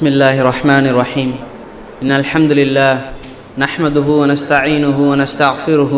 بسم الله الرحمن الرحيم إن الحمد لله نحمده ونستعينه ونستغفره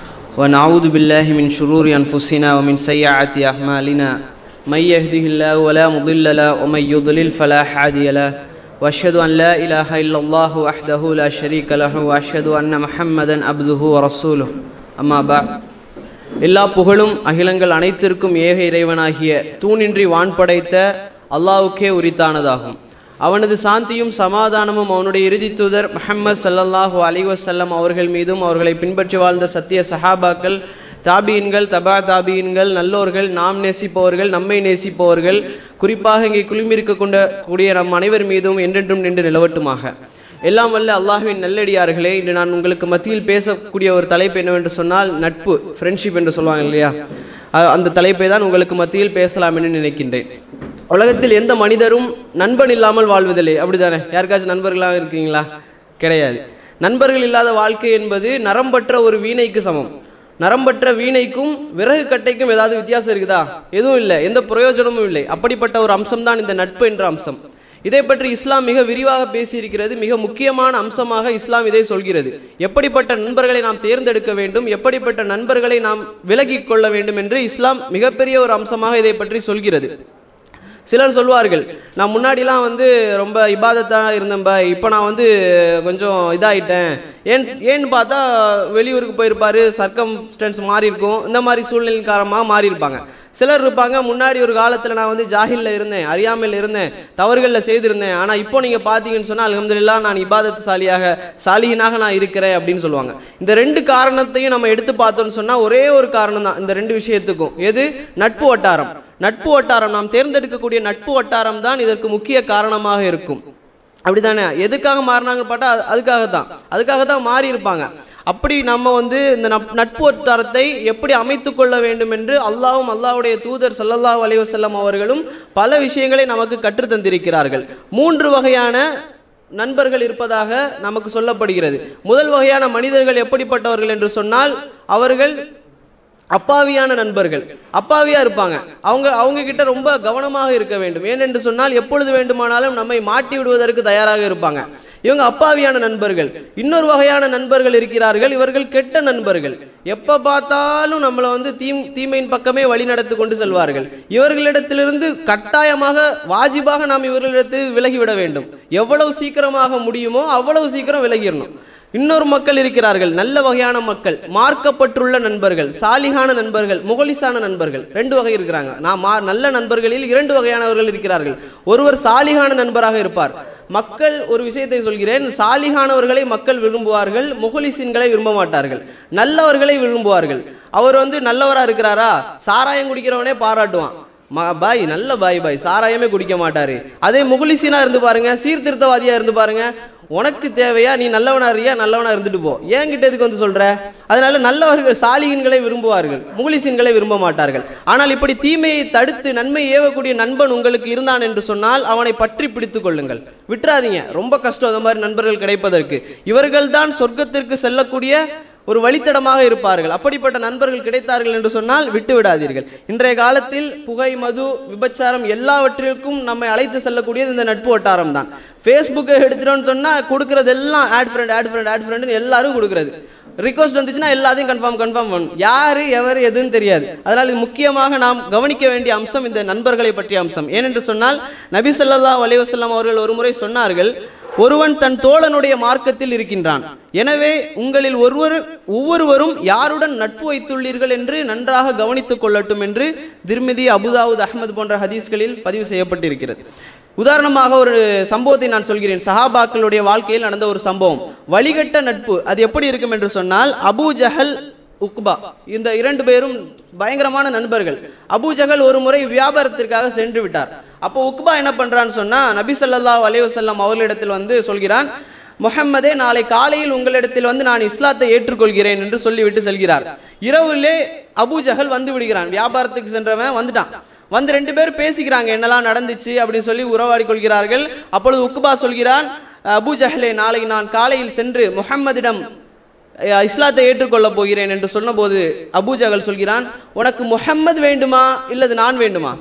ونعوذ بالله من شرور أنفسنا ومن سيئات أعمالنا من يهده الله ولا مضل له ومن يضلل فلا هادي له وأشهد أن لا إله إلا الله وحده لا شريك له وأشهد أن محمدا عبده ورسوله أما بعد எல்லா புகழும் அகிலங்கள் அனைத்திற்கும் ஏக இறைவனாகிய தூணின்றி வான் படைத்த அல்லாவுக்கே உரித்தானதாகும் அவனது சாந்தியும் சமாதானமும் அவனுடைய இறுதி தூதர் முஹம்மது சல்லல்லாஹு அலி வசல்லம் அவர்கள் மீதும் அவர்களை பின்பற்றி வாழ்ந்த சத்திய சஹாபாக்கள் தாபீன்கள் தபா தாபீன்கள் நல்லோர்கள் நாம் நேசிப்பவர்கள் நம்மை நேசிப்பவர்கள் குறிப்பாக இங்கே குழுமியிருக்க கொண்ட கூடிய நம் அனைவர் மீதும் என்றென்றும் நின்று நிலவட்டுமாக எல்லாம் வல்ல அல்லாஹ்வின் நல்லடியார்களே இன்று நான் உங்களுக்கு மத்தியில் பேசக்கூடிய ஒரு தலைப்பு என்னவென்று சொன்னால் நட்பு ஃப்ரெண்ட்ஷிப் என்று சொல்லுவாங்க இல்லையா அ- அந்த தலைப்பை தான் உங்களுக்கு மத்தியில் பேசலாம் என்று நினைக்கின்றேன் உலகத்தில் எந்த மனிதரும் நண்பன் இல்லாமல் வாழ்வதில்லை அப்படிதானே யாருக்காச்சும் நண்பர்களாக இருக்கீங்களா கிடையாது நண்பர்கள் இல்லாத வாழ்க்கை என்பது நரம்பற்ற ஒரு வீணைக்கு சமம் நரம்பற்ற வீணைக்கும் விறகு கட்டைக்கும் ஏதாவது வித்தியாசம் இருக்குதா எதுவும் இல்லை எந்த பிரயோஜனமும் இல்லை அப்படிப்பட்ட ஒரு அம்சம்தான் இந்த நட்பு என்ற அம்சம் இதை பற்றி இஸ்லாம் மிக விரிவாக பேசியிருக்கிறது மிக முக்கியமான அம்சமாக இஸ்லாம் இதை சொல்கிறது எப்படிப்பட்ட நண்பர்களை நாம் தேர்ந்தெடுக்க வேண்டும் எப்படிப்பட்ட நண்பர்களை நாம் விலகிக் கொள்ள வேண்டும் என்று இஸ்லாம் மிகப்பெரிய ஒரு அம்சமாக இதை பற்றி சொல்கிறது சிலர் சொல்வார்கள் நான் முன்னாடிலாம் வந்து ரொம்ப இபாதத்தா இருந்தேன்பா இப்போ நான் வந்து கொஞ்சம் இதாயிட்டேன் ஏன் ஏன்னு பார்த்தா வெளியூருக்கு போயிருப்பாரு சர்க்கம்ஸ்டன்ஸ் மாறி இருக்கும் இந்த மாதிரி சூழ்நிலையின் காரணமாக மாறி இருப்பாங்க சிலர் இருப்பாங்க முன்னாடி ஒரு காலத்தில் நான் வந்து ஜாஹில்ல இருந்தேன் அறியாமையில் இருந்தேன் தவறுகளில் செய்திருந்தேன் ஆனால் இப்போ நீங்கள் பார்த்தீங்கன்னு சொன்னால் அல்ஹம்துலில்லாஹ் நான் இபாதத் சாலியாக சாலியினாக நான் இருக்கிறேன் அப்படின்னு சொல்லுவாங்க இந்த ரெண்டு காரணத்தையும் நம்ம எடுத்து பார்த்தோம்னு சொன்னால் ஒரே ஒரு காரணம் தான் இந்த ரெண்டு விஷயத்துக்கும் எது நட்பு வட்டாரம் நட்பு வட்டாரம் நாம் தேர்ந்தெடுக்கக்கூடிய நட்பு வட்டாரம் தான் இதற்கு முக்கிய காரணமாக இருக்கும் அப்படிதானே எதுக்காக மாறினாங்கன்னு பார்த்தா அது- அதுக்காக தான் அதுக்காக தான் மாறி இருப்பாங்க அப்படி நம்ம வந்து இந்த நப்- நட்பு வட்டாரத்தை எப்படி அமைத்துக் கொள்ள வேண்டும் என்று அல்லாஹ்வும் அல்லாஹ்வுடைய தூதர் ஸல்லல்லாஹு அலைஹி வஸல்லம் அவர்களும் பல விஷயங்களை நமக்கு கற்றுத் தந்திருக்கிறார்கள் மூன்று வகையான நண்பர்கள் இருப்பதாக நமக்கு சொல்லப்படுகிறது முதல் வகையான மனிதர்கள் எப்படிப்பட்டவர்கள் என்று சொன்னால் அவர்கள் அப்பாவியான நண்பர்கள் அப்பாவியா இருப்பாங்க அவங்க அவங்க கிட்ட ரொம்ப கவனமாக இருக்க வேண்டும் ஏனென்று சொன்னால் எப்பொழுது வேண்டுமானாலும் நம்மை மாட்டி விடுவதற்கு தயாராக இருப்பாங்க இவங்க அப்பாவியான நண்பர்கள் இன்னொரு வகையான நண்பர்கள் இருக்கிறார்கள் இவர்கள் கெட்ட நண்பர்கள் எப்ப பார்த்தாலும் நம்மளை வந்து தீ தீமையின் பக்கமே வழி நடத்தி கொண்டு செல்வார்கள் இவர்களிடத்திலிருந்து கட்டாயமாக வாஜிபாக நாம் இவர்களிடத்தில் விலகிவிட வேண்டும் எவ்வளவு சீக்கிரமாக முடியுமோ அவ்வளவு சீக்கிரம் விலகிடணும் இன்னொரு மக்கள் இருக்கிறார்கள் நல்ல வகையான மக்கள் மார்க்கப்பட்டுள்ள நண்பர்கள் சாலிகான நண்பர்கள் முகலிசான நண்பர்கள் ரெண்டு வகை இருக்கிறாங்க நான் மா- நல்ல நண்பர்களில் இரண்டு வகையானவர்கள் இருக்கிறார்கள் ஒருவர் சாலிகான நண்பராக இருப்பார் மக்கள் ஒரு விஷயத்தை சொல்கிறேன் சாலிகானவர்களை மக்கள் விரும்புவார்கள் முகலிசின்களை விரும்ப மாட்டார்கள் நல்லவர்களை விரும்புவார்கள் அவர் வந்து நல்லவரா இருக்கிறாரா சாராயம் குடிக்கிறவனே பாராட்டுவான் ம- பாய் நல்ல பாய் பாய் சாராயமே குடிக்க மாட்டாரு அதே முகுலிசீனா இருந்து பாருங்க சீர்திருத்தவாதியா இருந்து பாருங்க உனக்கு தேவையா நீ நல்லவனா இருக்கியா நல்லவனா இருந்துட்டு போ ஏன் கிட்ட எதுக்கு வந்து சொல்ற அதனால நல்லவர்கள் சாலிகின்களை விரும்புவார்கள் முகுலிசீன்களை விரும்ப மாட்டார்கள் ஆனால் இப்படி தீமையை தடுத்து நன்மை ஏவக்கூடிய நண்பன் உங்களுக்கு இருந்தான் என்று சொன்னால் அவனை பற்றி பிடித்துக் கொள்ளுங்கள் விட்டுறாதீங்க ரொம்ப கஷ்டம் அந்த மாதிரி நண்பர்கள் கிடைப்பதற்கு இவர்கள்தான் சொர்க்கத்திற்கு செல்லக்கூடிய ஒரு வழித்தடமாக இருப்பார்கள் அப்படிப்பட்ட நண்பர்கள் கிடைத்தார்கள் என்று சொன்னால் விட்டு விடாதீர்கள் இன்றைய காலத்தில் புகை மது விபச்சாரம் எல்லாவற்றிற்கும் நம்மை அழைத்து செல்லக்கூடியது இந்த நட்பு வட்டாரம் தான் ஃபேஸ்புக்கை எடுத்துட்டோம்னு சொன்னா கொடுக்கறது எல்லாம் add friend add friend add friend எல்லாரும் கொடுக்கறது ரிக்வஸ்ட் வந்துச்சுன்னா எல்லாத்தையும் கன்ஃபார்ம் கன்ஃபார்ம் பண்ணும் யாரு எவர் எதுன்னு தெரியாது அதனால் இது முக்கியமாக நாம் கவனிக்க வேண்டிய அம்சம் இந்த நண்பர்களை பற்றிய அம்சம் ஏனென்று சொன்னால் நபி ஸல்லல்லாஹு அலைஹி வஸல்லம் அவர்கள் ஒரு முறை சொன்னார்கள் ஒருவன் தன் தோழனுடைய மார்க்கத்தில் இருக்கின்றான் எனவே உங்களில் ஒருவர் ஒவ்வொருவரும் யாருடன் நட்பு வைத்துள்ளீர்கள் என்று நன்றாக கவனித்துக் கொள்ளட்டும் என்று திருமிதி அபுதாவுத் அஹ்மது போன்ற ஹதீஸ்களில் பதிவு செய்யப்பட்டிருக்கிறது உதாரணமாக ஒரு சம்பவத்தை நான் சொல்கிறேன் சஹாபாக்களுடைய வாழ்க்கையில் நடந்த ஒரு சம்பவம் வழிகட்ட நட்பு அது எப்படி இருக்கும் என்று சொன்னால் அபூ ஜஹல் உக்பா இந்த இரண்டு பேரும் பயங்கரமான நண்பர்கள் அபூ ஜஹல் ஒரு முறை வியாபாரத்திற்காக சென்று விட்டார் அப்போ உக்பா என்ன பண்றான்னு சொன்னா நபி ஸல்லல்லாஹு அலைஹி வஸல்லம் அவர்களிடத்தில் வந்து சொல்கிறான் முஹம்மதே நாளை காலையில் உங்களிடத்தில் வந்து நான் இஸ்லாத்தை ஏற்றுக்கொள்கிறேன் என்று சொல்லிவிட்டு செல்கிறார் இரவிலே அபூ ஜஹல் வந்து விடுகிறான் வியாபாரத்துக்கு சென்றவன் வந்துட்டான் வந்து ரெண்டு பேரும் பேசிக்கிறாங்க என்னெல்லாம் நடந்துச்சு அப்படின்னு சொல்லி உறவாடி கொள்கிறார்கள் அப்பொழுது உக்குபா சொல்கிறான் அபூ ஜஹலே நாளை நான் காலையில் சென்று முஹம்மதிடம் அஹ், இஸ்லாத்தை ஏற்றுக்கொள்ளப் போகிறேன் என்று சொன்னபோது அபூ ஜஹல் சொல்கிறான் உனக்கு முஹம்மது வேண்டுமா இல்லது நான் வேண்டுமா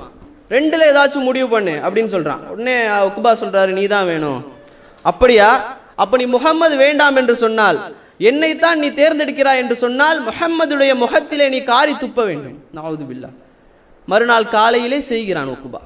ரெண்டுல ஏதாச்சும் முடிவு பண்ணு அப்படின்னு சொல்றான் உடனே உக்குபா சொல்றாரு நீ தான் வேணும் அப்படியா அப்ப நீ முகம்மது வேண்டாம் என்று சொன்னால் என்னைத்தான் நீ தேர்ந்தெடுக்கிறாய் என்று சொன்னால் முஹம்மதுடைய முகத்திலே நீ காரி துப்ப வேண்டும் நாவுது பில்லா மறுநாள் காலையிலே செய்கிறான் உக்குபா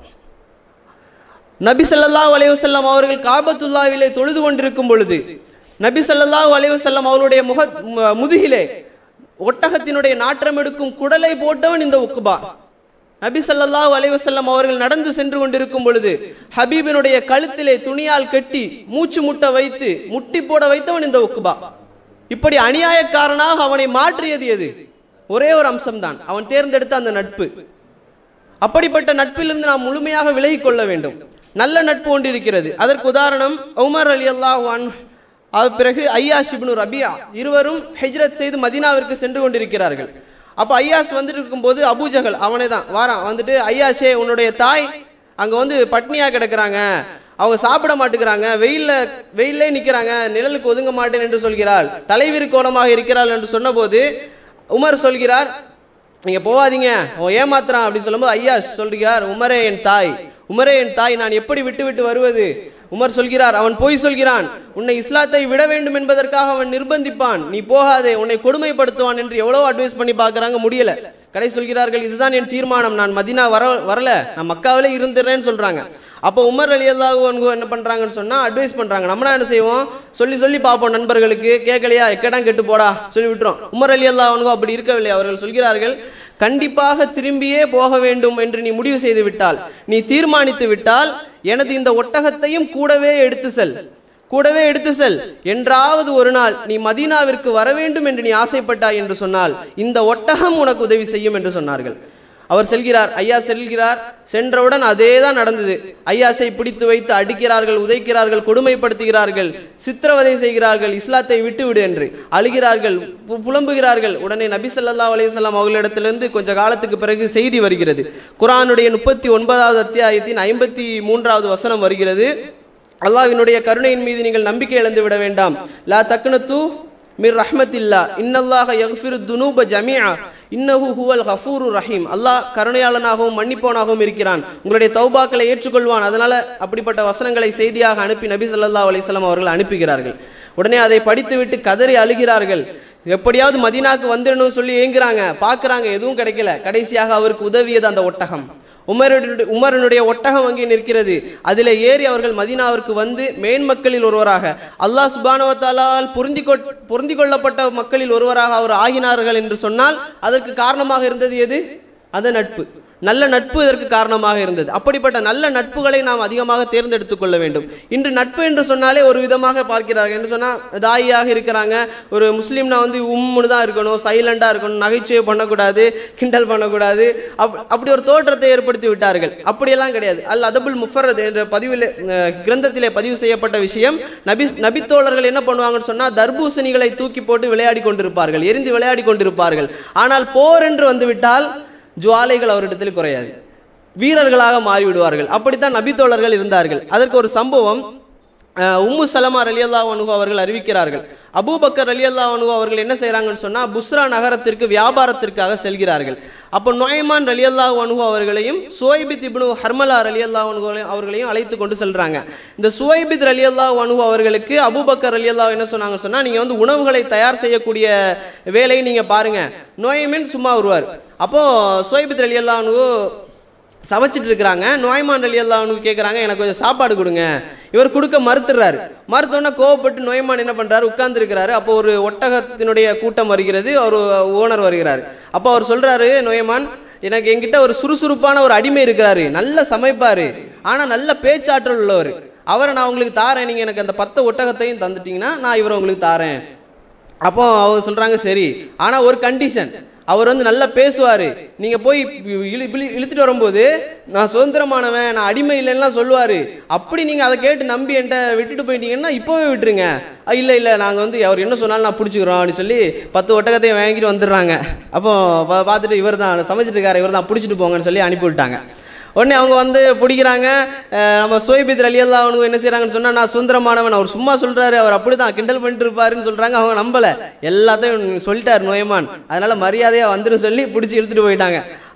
நபி ஸல்லல்லாஹு அலைஹி வஸல்லம் அவர்கள் காபத்துல்லாவிலே தொழுது கொண்டிருக்கும் பொழுது நபி ஸல்லல்லாஹு அலைஹி வஸல்லம் அவருடைய முக மு- முதுகிலே ஒட்டகத்தினுடைய நாற்றம் எடுக்கும் குடலை போட்டவன் இந்த உக்குபா நபி ஸல்லல்லாஹு அலைஹி வஸல்லம் அவர்கள் நடந்து சென்று கொண்டிருக்கும் பொழுது ஹபீபினுடைய கழுத்திலே துணியால் கட்டி மூச்சு முட்ட வைத்து முட்டி போட வைத்தவன் இந்த உக்குபா இப்படி அநியாயக்காரனாக அவனை மாற்றியது எது ஒரே ஒரு அம்சம்தான் அவன் தேர்ந்தெடுத்த அந்த நட்பு அப்படிப்பட்ட நட்பிலிருந்து நாம் முழுமையாக விலகிக் கொள்ள வேண்டும் நல்ல நட்பு ஒன்று இருக்கிறது அதற்கு உதாரணம் உமர் அலி அல்லாஹ் அது பிறகு ஐயாஷ் இப்னு ரபியா இருவரும் ஹெஜ்ரத் செய்து மதீனாவிற்கு சென்று கொண்டிருக்கிறார்கள் அப்ப ஐயாஸ் வந்துட்டு இருக்கும்போது அபூஜகல் அவனே தான் வாரான் வந்துட்டு ஐயாஷே உன்னுடைய தாய் அங்க வந்து பட்னியா கிடக்குறாங்க அவங்க சாப்பிட மாட்டேங்கிறாங்க வெயில்ல வெயிலே நிக்கிறாங்க நிழலுக்கு ஒதுங்க மாட்டேன் என்று சொல்கிறாள் தலைவிரி கோலமாக இருக்கிறாள் என்று சொன்னபோது உமர் சொல்கிறார் நீங்க போவாதீங்க அவன் ஏமாத்துறான் அப்படின்னு சொல்லும்போது ஐயா சொல்கிறார் உமரே என் தாய் உமரே என் தாய் நான் எப்படி விட்டு விட்டு வருவது உமர் சொல்கிறார் அவன் போய் சொல்கிறான் உன்னை இஸ்லாத்தை விட வேண்டும் என்பதற்காக அவன் நிர்பந்திப்பான் நீ போகாதே உன்னை கொடுமைப்படுத்துவான் என்று எவ்வளவு அட்வைஸ் பண்ணி பார்க்கறாங்க முடியல கடை சொல்கிறார்கள் இதுதான் என் தீர்மானம் நான் மதினா வர வரல நான் மக்காவிலே இருந்துடுறேன்னு சொல்றாங்க அப்போ உமர் அலி அல்லாஹ் என்ன பண்றாங்கன்னு சொன்னா அட்வைஸ் பண்றாங்க நம்மளா என்ன செய்வோம் சொல்லி சொல்லி பார்ப்போம் நண்பர்களுக்கு கேட்கலையா எக்கடம் கெட்டு போடா சொல்லி விட்டுறோம் உமர் அலி அல்லாஹ் அப்படி இருக்கவில்லை அவர்கள் சொல்கிறார்கள் கண்டிப்பாக திரும்பியே போக வேண்டும் என்று நீ முடிவு செய்து விட்டால் நீ தீர்மானித்து விட்டால் எனது இந்த ஒட்டகத்தையும் கூடவே எடுத்து செல் கூடவே எடுத்து செல் என்றாவது ஒரு நாள் நீ மதீனாவிற்கு வர வேண்டும் என்று நீ ஆசைப்பட்டாய் என்று சொன்னால் இந்த ஒட்டகம் உனக்கு உதவி செய்யும் என்று சொன்னார்கள் அவர் செல்கிறார் ஐயா செல்கிறார் சென்றவுடன் அதே தான் நடந்தது ஐயாசை பிடித்து வைத்து அடிக்கிறார்கள் உதைக்கிறார்கள் கொடுமைப்படுத்துகிறார்கள் சித்திரவதை செய்கிறார்கள் இஸ்லாத்தை விட்டு விடு என்று அழுகிறார்கள் பு- புலம்புகிறார்கள் உடனே நபி ஸல்லல்லாஹு அலைஹி வஸல்லம் அவர்களிடத்திலிருந்து கொஞ்ச காலத்துக்கு பிறகு செய்தி வருகிறது குர்ஆனுடைய முப்பத்தி ஒன்பதாவது அத்தியாயத்தின் ஐம்பத்தி மூன்றாவது வசனம் வருகிறது அல்லாஹ்வினுடைய கருணையின் மீது நீங்கள் நம்பிக்கை இழந்து விட வேண்டாம் லா தக்னத்து மிர் ரஹ்மத்தில்லா இன்னல்லாஹ யக்ஃபிரு துனூப ஜமீஆ இன்னஹு ஹுவல் கஃபூரு ரஹீம் அல்லாஹ் கருணையாளனாகவும் மன்னிப்பவனாகவும் இருக்கிறான் உங்களுடைய தௌபாக்களை ஏற்றுக்கொள்வான் அதனால அப்படிப்பட்ட வசனங்களை செய்தியாக அனுப்பி நபி ஸல்லல்லாஹு அலைஹி வஸல்லம் அவர்கள் அனுப்புகிறார்கள் உடனே அதை படித்துவிட்டு கதறி அழுகிறார்கள் எப்படியாவது மதீனாக்கு வந்துடணும்னு சொல்லி ஏங்குறாங்க பார்க்கறாங்க எதுவும் கிடைக்கல கடைசியாக அவருக்கு உதவியது அந்த ஒட்டகம் உமருடைய உமரனுடைய ஒட்டகம் அங்கே நிற்கிறது அதில் ஏறி அவர்கள் மதீனாவிற்கு வந்து மேன்மக்களில் ஒருவராக அல்லாஹ் சுபானவத்தாலால் பொருந்தி கொ பொருந்தி கொள்ளப்பட்ட மக்களில் ஒருவராக அவர் ஆகினார்கள் என்று சொன்னால் அதற்கு காரணமாக இருந்தது எது அந்த நட்பு நல்ல நட்பு இதற்கு காரணமாக இருந்தது அப்படிப்பட்ட நல்ல நட்புகளை நாம் அதிகமாக தேர்ந்தெடுத்துக் கொள்ள வேண்டும் இன்று நட்பு என்று சொன்னாலே ஒரு விதமாக பார்க்கிறார்கள் என்று சொன்னா தாயாக இருக்கிறாங்க ஒரு முஸ்லீம்னா வந்து உம்முன்னு தான் இருக்கணும் சைலண்டா இருக்கணும் நகைச்சுவை பண்ணக்கூடாது கிண்டல் பண்ணக்கூடாது அப் அப்படி ஒரு தோற்றத்தை ஏற்படுத்தி விட்டார்கள் அப்படியெல்லாம் கிடையாது அல் அதபுல் முஃபரத் என்ற பதிவில் கிரந்தத்திலே பதிவு செய்யப்பட்ட விஷயம் நபி நபித்தோழர்கள் என்ன பண்ணுவாங்கன்னு சொன்னா தர்பூசணிகளை தூக்கி போட்டு விளையாடி கொண்டிருப்பார்கள் எரிந்து விளையாடி கொண்டிருப்பார்கள் ஆனால் போர் என்று வந்துவிட்டால் ஜுவாலைகள் அவரிடத்தில் குறையாது வீரர்களாக மாறிவிடுவார்கள் அப்படித்தான் நபித்தோழர்கள் இருந்தார்கள் அதற்கு ஒரு சம்பவம் அஹ், உம்மு சலமா ரலியல்லா அனுகு அவர்கள் அறிவிக்கிறார்கள் அபூபக்கர் ரலியல்லா அனுகு அவர்கள் என்ன செய்றாங்கன்னு சொன்னா புஸ்ரா நகரத்திற்கு வியாபாரத்திற்காக செல்கிறார்கள் அப்போ நொயமான் ரலியல்லா அனுகு அவர்களையும் சுவைபித் இப்னு ஹர்மலா ரலியல்லா அனுகு அவர்களையும் அழைத்து கொண்டு செல்றாங்க இந்த சுவைபித் ரலியல்லா அனுகு அவர்களுக்கு அபூபக்கர் ரலியல்லா என்ன சொன்னாங்கன்னு சொன்னா நீங்க வந்து உணவுகளை தயார் செய்யக்கூடிய வேலையை நீங்க பாருங்க நோயமின் சும்மா வருவார் அப்போ சுவைபித் ரலியல்லா அனுகு சமைச்சிட்டு இருக்கிறாங்க நோய்மான் அலி அல்லாஹ்னு கேட்குறாங்க எனக்கு கொஞ்சம் சாப்பாடு கொடுங்க இவர் கொடுக்க மறுத்துறாரு மறுத்தோன்னே கோவப்பட்டு நோய்மான் என்ன பண்றாரு உட்கார்ந்து இருக்கிறாரு அப்போ ஒரு ஒட்டகத்தினுடைய கூட்டம் வருகிறது ஒரு ஓனர் வருகிறார் அப்போ அவர் சொல்றாரு நோயமான் எனக்கு என்கிட்ட ஒரு சுறுசுறுப்பான ஒரு அடிமை இருக்கிறாரு நல்ல சமைப்பாரு ஆனா நல்ல பேச்சாற்றல் உள்ளவர் அவரை நான் உங்களுக்கு தாரேன் நீங்க எனக்கு அந்த பத்து ஒட்டகத்தையும் தந்துட்டீங்கன்னா நான் இவரை உங்களுக்கு தாரேன் அப்போ அவங்க சொல்றாங்க சரி ஆனா ஒரு கண்டிஷன் அவர் வந்து நல்லா பேசுவாரு நீங்க போய் இழு- இழு- இழுத்துட்டு வரும்போது நான் சுதந்திரமானவன் நான் அடிமை இல்லைன்னா சொல்லுவாரு அப்படி நீங்க அதை கேட்டு நம்பி என்கிட்ட விட்டுட்டு போயிட்டீங்கன்னா இப்போவே விட்டுருங்க "அஹ், இல்ல இல்ல நாங்க வந்து அவர் என்ன சொன்னாலும் நான் பிடிச்சிக்கிறோம் அப்படின்னு சொல்லி பத்து ஒட்டகத்தையும் வாங்கிட்டு வந்துடுறாங்க அப்போ பா- பார்த்துட்டு இவர் தான் சமைச்சிட்டு இருக்காரு இவர் தான் பிடிச்சிட்டு போங்கன்னு சொல்லி அனுப்பி விட்டாங்க உடனே அவங்க வந்து பிடிக்கிறாங்க அஹ் நம்ம சோய்பித் அலி அல்லா அவனுக்கு என்ன செய்றாங்கன்னு சொன்னா நான் சுந்தரமானவன் அவர் சும்மா சொல்றாரு அவர் அப்படிதான் கிண்டல் பண்ணிட்டு இருப்பாருன்னு சொல்றாங்க அவங்க நம்பல எல்லாத்தையும் சொல்லிட்டாரு நோயமான் அதனால மரியாதையா வந்துரும் சொல்லி பிடிச்சி இழுத்துட்டு போயிட்டாங்க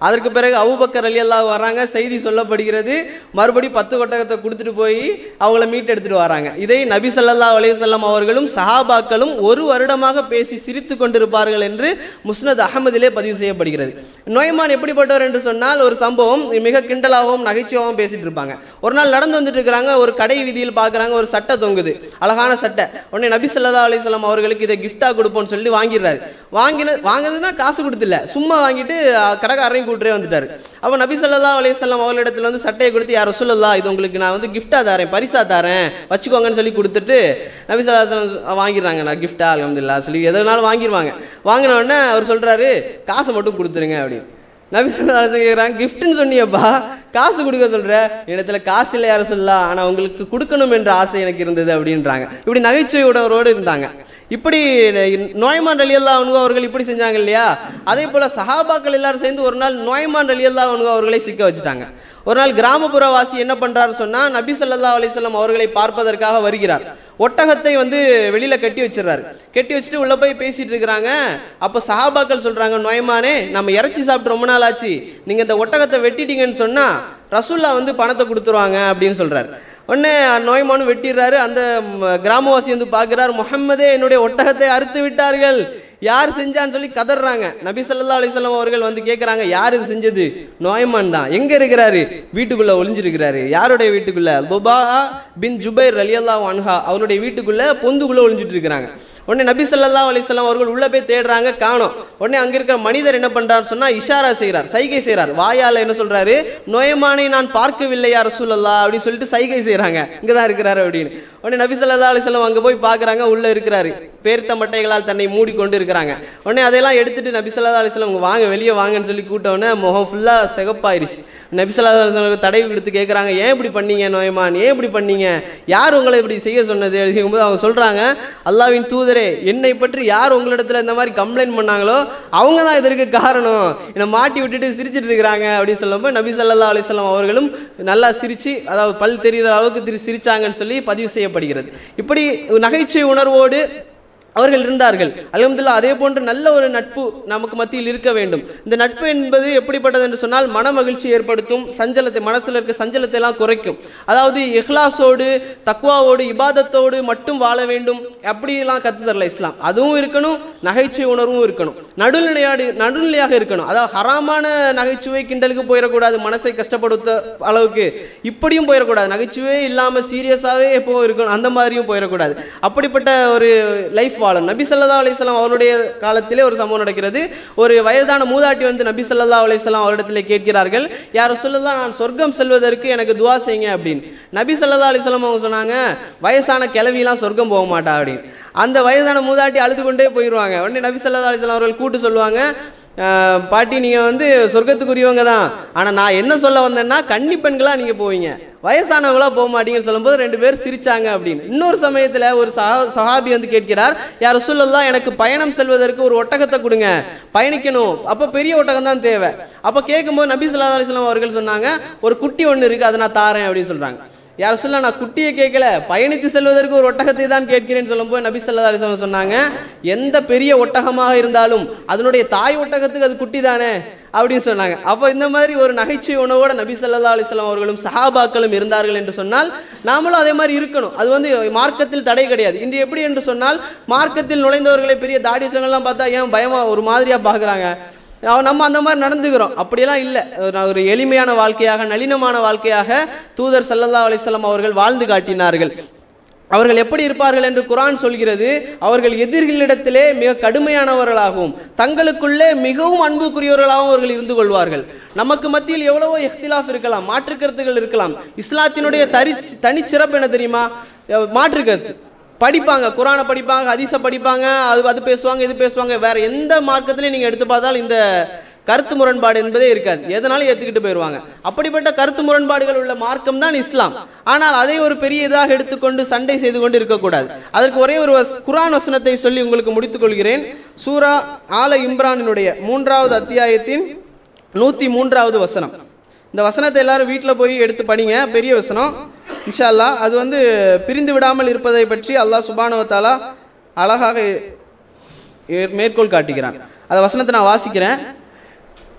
அதற்கு பிறகு அபூபக்கர் அலி அல்லாஹ் வராங்க செய்தி சொல்லப்படுகிறது மறுபடி பத்து ஒட்டகத்தை கொடுத்துட்டு போய் அவங்கள மீட் எடுத்துட்டு வராங்க இதை நபி ஸல்லல்லாஹு அலைஹி வஸல்லம் அவர்களும் சஹாபாக்களும் ஒரு வருடமாக பேசி சிரித்து கொண்டிருப்பார்கள் என்று முஸ்னத் அகமதிலே பதிவு செய்யப்படுகிறது நோய்மான் எப்படிப்பட்டவர் என்று சொன்னால் ஒரு சம்பவம் மிக கிண்டலாகவும் நகைச்சுவாகவும் பேசிட்டு இருப்பாங்க ஒரு நாள் நடந்து வந்துட்டு இருக்கிறாங்க ஒரு கடை வீதியில் பார்க்குறாங்க ஒரு சட்டை தொங்குது அழகான சட்டை உடனே நபி ஸல்லல்லாஹு அலைஹி வஸல்லம் அவர்களுக்கு இதை கிஃப்டா கொடுப்போம்னு சொல்லி வாங்கிடுறாரு வாங்கின வாங்கினதுன்னா காசு கொடுத்துல சும்மா வாங்கிட்டு அஹ், கடைக்காரரையும் கூட்டே வந்துட்டாரு அப்போ நபி ஸல்லல்லாஹு அலைஹி வஸல்லம் அவர்களிடத்துல வந்து சட்டையை கொடுத்து யார் சொல்லலா இது உங்களுக்கு நான் வந்து கிஃப்டா தரேன் பரிசா தரேன் வச்சுக்கோங்கன்னு சொல்லி கொடுத்துட்டு நபி ஸல்லல்லாஹு அலைஹி வஸல்லம் வாங்கிடுறாங்க நான் கிஃப்டா அல்ஹம்துலில்லாஹ் சொல்லி எதனாலும் வாங்கிடுவாங்க வாங்கின உடனே அவர் சொல்றாரு காசை மட்டும் கொடுத்துருங்க அப்படின்னு நபி சொல்லி கேட்குறாங்க கிஃப்ட்னு சொன்னியப்பா காசு கொடுக்க சொல்ற இடத்துல காசு இல்லை யாரும் சொல்லலாம் ஆனா உங்களுக்கு கொடுக்கணும் என்ற ஆசை எனக்கு இருந்தது அப்படின்றாங்க இப்படி நகைச்சுவை உணர்வோடு இருந்தாங்க இப்படி நோய்மான் அலி அல்லா அவர்கள் இப்படி செஞ்சாங்க இல்லையா அதே போல சஹாபாக்கள் எல்லாரும் சேர்ந்து ஒரு நாள் நோய்மான் அலி அல்லா அவர்களை சிக்க வச்சுட்டாங்க ஒரு நாள் கிராமப்புற வாசி என்ன பண்றாரு சொன்னா நபி ஸல்லல்லாஹு அலைஹி வஸல்லம் அவர்களை பார்ப்பதற்காக வருகிறார் ஒட்டகத்தை வந்து வெளியில கட்டி வச்சிடறாரு கட்டி வச்சுட்டு உள்ள போய் பேசிட்டு இருக்கிறாங்க அப்போ சஹாபாக்கள் சொல்றாங்க நோயமானே நம்ம இறைச்சி சாப்பிட்டு ரொம்ப நாள் ஆச்சு நீங்க இந்த ஒட்டகத்தை வெட்டிட்டீங்கன்னு சொன்னா ரசூல்லா வந்து பணத்தை கொடுத்துருவாங்க அப்படின்னு சொல்றாரு உடனே நோய்மானு வெட்டிடுறாரு அந்த ம், கிராமவாசி வந்து பார்க்கிறார் முஹம்மதே என்னுடைய ஒட்டகத்தை அறுத்து விட்டார்கள் யார் செஞ்சான்னு சொல்லி கதறாங்க நபி ஸல்லல்லாஹு அலைஹி வஸல்லம் அவர்கள் வந்து கேட்குறாங்க யார் இது செஞ்சது நோய்மான் தான் எங்க இருக்கிறாரு வீட்டுக்குள்ள ஒளிஞ்சிருக்கிறாரு யாருடைய வீட்டுக்குள்ள துபா பின் ஜுபைர் ரலியல்லாஹு அன்ஹா அவருடைய வீட்டுக்குள்ள பொந்துக்குள்ள ஒளிஞ்சிட்டு இருக்கிறாங்க உடனே நபி ஸல்லல்லாஹு அலைஹி வஸல்லம் அவர்கள் உள்ள போய் தேடுறாங்க காணோம் உடனே அங்க இருக்கிற மனிதர் என்ன பண்றாரு சொன்னா இஷாரா செய்றார் சைகை செய்றார் வாயால என்ன சொல்றாரு நோயமானை நான் பார்க்கவில்லையா ரசூலல்லா அப்படின்னு சொல்லிட்டு சைகை செய்றாங்க இங்கதான் இருக்கிறாரு அப்படின்னு உடனே நபி ஸல்லல்லாஹு அலைஹி வஸல்லம் அங்க போய் பார்க்கறாங்க உள்ள இருக்கிறாரு பேர்த்த மட்டைகளால் தன்னை மூடிக்கொண்டு இருக்கிறாங்க உடனே அதெல்லாம் எடுத்துட்டு நபி ஸல்லல்லாஹு அலைஹி வஸல்லம் வாங்க வெளியே வாங்கன்னு சொல்லி கூட்ட உடனே முகம் ஃபுல்லா சிகப்பாயிருச்சு நபி ஸல்லல்லாஹு அலைஹி வஸல்லம் தடவி கொடுத்து கேட்கறாங்க ஏன் இப்படி பண்ணீங்க நோயமான் ஏன் இப்படி பண்ணீங்க யார் உங்களை இப்படி செய்ய சொன்னது அப்படிங்கும்போது அவங்க சொல்றாங்க அல்லாஹ்வின் தூதரே என்னை பற்றி யார் உங்களிடத்துல இந்த மாதிரி கம்ப்ளைண்ட் பண்ணாங்களோ அவங்க தான் இதற்கு காரணம் என்னை மாட்டி விட்டுட்டு சிரிச்சிட்டு இருக்கிறாங்க அப்படின்னு சொல்லும்போது நபி ஸல்லல்லாஹு அலைஹி வஸல்லம் அவர்களும் நல்லா சிரிச்சு அதாவது பல் தெரியுற அளவுக்கு திரு சிரிச்சாங்கன்னு சொல்லி பதிவு செய்யப்படுகிறது இப்படி நகைச்சுவை உணர்வோடு அவர்கள் இருந்தார்கள் அல்ஹம்துலில்லாஹ் அதே போன்று நல்ல ஒரு நட்பு நமக்கு மத்தியில் இருக்க வேண்டும் இந்த நட்பு என்பது எப்படிப்பட்டது என்று சொன்னால் மன மகிழ்ச்சி ஏற்படுத்தும் சஞ்சலத்தை மனசுல இருக்க சஞ்சலத்தை எல்லாம் குறைக்கும் அதாவது இஹ்லாஸோடு தக்வாவோடு இபாதத்தோடு மட்டும் வாழ வேண்டும் அப்படியெல்லாம் கத்து தரல இஸ்லாம் அதுவும் இருக்கணும் நகைச்சுவை உணர்வும் இருக்கணும் நடுநிலையாடு நடுநிலையாக இருக்கணும் அதாவது ஹராமான நகைச்சுவை கிண்டலுக்கு போயிடக்கூடாது மனசை கஷ்டப்படுத்த அளவுக்கு இப்படியும் போயிடக்கூடாது நகைச்சுவே இல்லாம சீரியஸாவே எப்பவும் இருக்கணும் அந்த மாதிரியும் போயிடக்கூடாது அப்படிப்பட்ட ஒரு லைஃப் வாழும் நபி ஸல்லல்லாஹு அலைஹி வஸல்லம் அவருடைய காலத்திலே ஒரு சம்பவம் நடக்கிறது ஒரு வயதான மூதாட்டி வந்து நபி ஸல்லல்லாஹு அலைஹி வஸல்லம் அவரிடத்தில் கேட்கிறார்கள் யார் சொல்லலாம் நான் சொர்க்கம் செல்வதற்கு எனக்கு துவா செய்யுங்க அப்படின்னு நபி ஸல்லல்லாஹு அலைஹி வஸல்லம் அவங்க சொன்னாங்க வயசான கிழவிலாம் சொர்க்கம் போக மாட்டா அப்படின்னு அந்த வயதான மூதாட்டி அழுது கொண்டே போயிடுவாங்க உடனே நபி ஸல்லல்லாஹு அலைஹி வஸல்லம் அவர்கள் கூட்டு சொல்லுவாங்க "அஹ், பாட்டி நீங்க வந்து சொர்க்கத்துக்குரியவங்க தான் ஆனா நான் என்ன சொல்ல வந்தேன்னா கன்னி பெண்களா நீங்க போவீங்க வயசானவங்களா போக மாட்டீங்கன்னு சொல்லும்போது ரெண்டு பேர் சிரிச்சாங்க அப்படின்னு இன்னொரு சமயத்துல ஒரு சஹா- சஹாபி வந்து கேட்கிறார் யார் சொல்லலாம் எனக்கு பயணம் செல்வதற்கு ஒரு ஒட்டகத்தை கொடுங்க பயணிக்கணும் அப்ப பெரிய ஒட்டகம் தான் தேவை அப்ப கேட்கும்போது நபி ஸல்லல்லாஹு அலைஹி வஸல்லம் அவர்கள் சொன்னாங்க ஒரு குட்டி ஒண்ணு இருக்கு அதை நான் தாரேன் அப்படின்னு சொல்றாங்க யார் சொல்ல நான் குட்டியை கேட்கல பயணித்து செல்வதற்கு ஒரு ஒட்டகத்தை தான் கேட்கிறேன்னு சொல்லும்போது நபி ஸல்லல்லாஹு அலைஹி வஸல்லம் சொன்னாங்க எந்த பெரிய ஒட்டகமாக இருந்தாலும் அதனுடைய தாய் ஒட்டகத்துக்கு அது குட்டி தானே அப்படின்னு சொன்னாங்க அப்போ இந்த மாதிரி ஒரு நகைச்சுவை உணவோட நபி ஸல்லல்லாஹு அலைஹி வஸல்லம் அவர்களும் சஹாபாக்களும் இருந்தார்கள் என்று சொன்னால் நாமளும் அதே மாதிரி இருக்கணும் அது வந்து மார்க்கத்தில் தடை கிடையாது இன்று எப்படி என்று சொன்னால் மார்க்கத்தில் நுழைந்தவர்களை பெரிய தாடி வச்சவங்கலாம் பார்த்தா ஏன் பயமா ஒரு மாதிரியா பார்க்குறாங்க அவ- நம்ம அந்த மாதிரி நடந்துக்கிறோம் அப்படியெல்லாம் இல்லை ஒரு ஒரு எளிமையான வாழ்க்கையாக நளினமான வாழ்க்கையாக தூதர் ஸல்லல்லாஹு அலைஹி வஸல்லம் அவர்கள் வாழ்ந்து காட்டினார்கள் அவர்கள் எப்படி இருப்பார்கள் என்று குர்ஆன் சொல்கிறது அவர்கள் எதிரிகளிடத்திலே மிக கடுமையானவர்களாகவும் தங்களுக்குள்ளே மிகவும் அன்புக்குரியவர்களாகவும் அவர்கள் இருந்து கொள்வார்கள் நமக்கு மத்தியில் எவ்வளவோ இஃப்திலாஃப் இருக்கலாம் மாற்று கருத்துகள் இருக்கலாம் இஸ்லாத்தினுடைய தனி தனிச்சிறப்பு என்ன தெரியுமா அஹ் மாற்று கருத்து படிப்பாங்க குரானை படிப்பாங்க ஹதீஸை படிப்பாங்க அது அது பேசுவாங்க இது பேசுவாங்க வேற எந்த மார்க்கத்திலையும் நீங்க எடுத்து பார்த்தாலும் இந்த கருத்து முரண்பாடு என்பதே இருக்காது எதனாலும் ஏத்துக்கிட்டு போயிடுவாங்க அப்படிப்பட்ட கருத்து முரண்பாடுகள் உள்ள மார்க்கம் தான் இஸ்லாம் ஆனால் அதை ஒரு பெரிய இதாக எடுத்துக்கொண்டு சண்டை செய்து கொண்டு இருக்கக்கூடாது அதற்கு ஒரே ஒரு வஸ்- குர்ஆன் வசனத்தை சொல்லி உங்களுக்கு முடித்துக் கொள்கிறேன் சூரா ஆல இம்ரானினுடைய மூன்றாவது அத்தியாயத்தின் நூத்தி மூன்றாவது வசனம் இந்த வசனத்தை எல்லாரும் வீட்டில் போய் எடுத்து படிங்க பெரிய வசனம் இன்ஷா அல்லாஹ் அது வந்து பிரிந்து விடாமல் இருப்பதை பற்றி அல்லாஹ் சுபானுவ தஆலா அழகாக ஏ- மேற்கோள் காட்டுகிறான் அந்த வசனத்தை நான் வாசிக்கிறேன்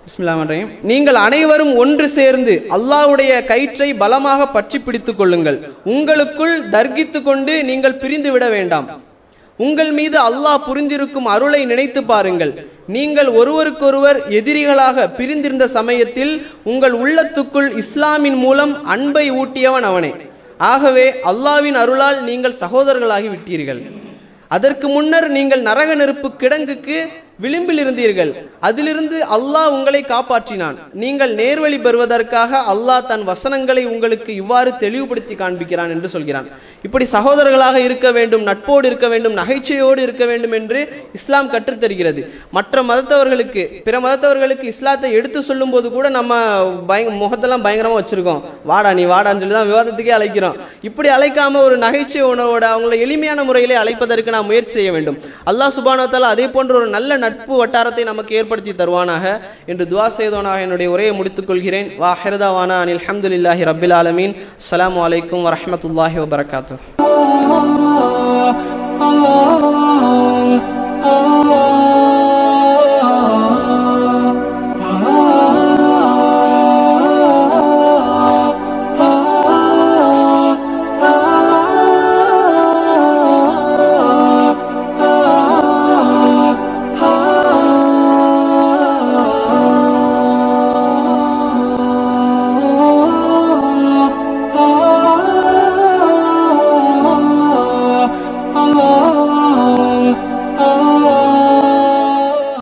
பிஸ்மில்லாஹிர்ரஹீம். நீங்கள் அனைவரும் ஒன்று சேர்ந்து அல்லாஹ்வுடைய கயிற்றை பலமாக பற்றி பிடித்துக் கொள்ளுங்கள் உங்களுக்குள் தர்கித்து கொண்டு நீங்கள் பிரிந்து விட வேண்டாம் உங்கள் மீது அல்லாஹ் புரிந்திருக்கும் அருளை நினைத்து பாருங்கள் நீங்கள் ஒருவருக்கொருவர் எதிரிகளாக பிரிந்திருந்த சமயத்தில் உங்கள் உள்ளத்துக்குள் இஸ்லாமின் மூலம் அன்பை ஊட்டியவன் அவனே ஆகவே அல்லாஹ்வின் அருளால் நீங்கள் சகோதரர்களாகி விட்டீர்கள் அதற்கு முன்னர் நீங்கள் நரக நெருப்பு கிடங்குக்கு விளிம்பில் இருந்தீர்கள் அதிலிருந்து அல்லாஹ் உங்களை காப்பாற்றினான் நீங்கள் நேர்வழி பெறுவதற்காக அல்லாஹ் தன் வசனங்களை உங்களுக்கு இவ்வாறு தெளிவுபடுத்தி காண்பிக்கிறான் என்று சொல்கிறான் இப்படி சகோதரர்களாக இருக்க வேண்டும் நட்போடு இருக்க வேண்டும் நகைச்சுவையோடு இருக்க வேண்டும் என்று இஸ்லாம் கற்றுத்தருகிறது மற்ற மதத்தவர்களுக்கு பிற மதத்தவர்களுக்கு இஸ்லாத்தை எடுத்து சொல்லும் போது கூட நம்ம பயங்க முகத்தெல்லாம் பயங்கரமா வச்சிருக்கோம் வாடா நீ வாடான்னு சொல்லி தான் விவாதத்துக்கே அழைக்கிறோம் இப்படி அழைக்காம ஒரு நகைச்சுவை உணவோட அவங்களை எளிமையான முறையிலே அழைப்பதற்கு நாம் முயற்சி செய்ய வேண்டும் அல்லாஹ் சுபானோ தாலா அதே போன்ற ஒரு நல்ல நட்பு வட்டாரத்தை நமக்கு ஏற்படுத்தி தருவானாக என்று துவா செய்தவனாக என்னுடைய உரையை முடித்துக் கொள்கிறேன் வா ஹெரதாவானா அனில் அஹமதுல்லாஹி ரபில் ஆலமீன் அஸ்ஸலாமு அலைக்கும் வரஹ்மத்துல்லாஹி வபரகாத்து ah, ah, ah, ah.